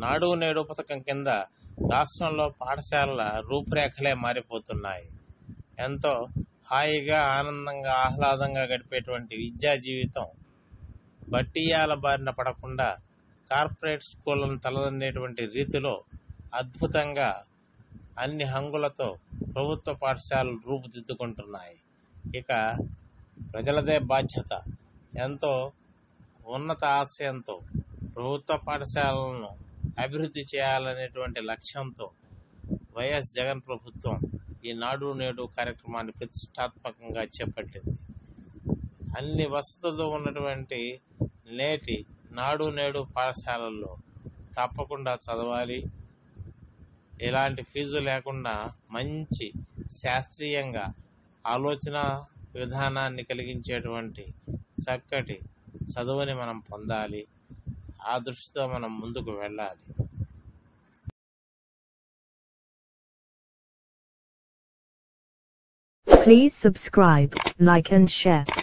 నాడు నేడు పథకం కింద రాష్ట్రంలో పాఠశాలల రూపురేఖలే మారిపోతున్నాయి ఎంతో హాయిగా ఆనందంగా ఆహ్లాదంగా గడిపేటువంటి విద్యా జీవితం బట్టియాల బారిన పడకుండా కార్పొరేట్ స్కూళ్ళను తలదన్నేటువంటి రీతిలో అద్భుతంగా అన్ని హంగులతో ప్రభుత్వ పాఠశాలలు రూపుదిద్దుకుంటున్నాయి ఇక ప్రజలదే బాధ్యత ఎంతో ఉన్నత ఆశయంతో ప్రభుత్వ పాఠశాలలను అభివృద్ధి చేయాలనేటువంటి లక్ష్యంతో వైఎస్ జగన్ ప్రభుత్వం ఈ నాడు నేడు కార్యక్రమాన్ని ప్రతిష్టాత్మకంగా చేపట్టింది అన్ని వసతులు ఉన్నటువంటి నేటి నాడు నేడు పాఠశాలల్లో తప్పకుండా చదవాలి ఎలాంటి ఫీజు లేకుండా మంచి శాస్త్రీయంగా ఆలోచన విధానాన్ని కలిగించేటువంటి చక్కటి చదువుని మనం పొందాలి ఆ దృష్టితో మనం ముందుకు వెళ్ళాలి Please subscribe, like and share.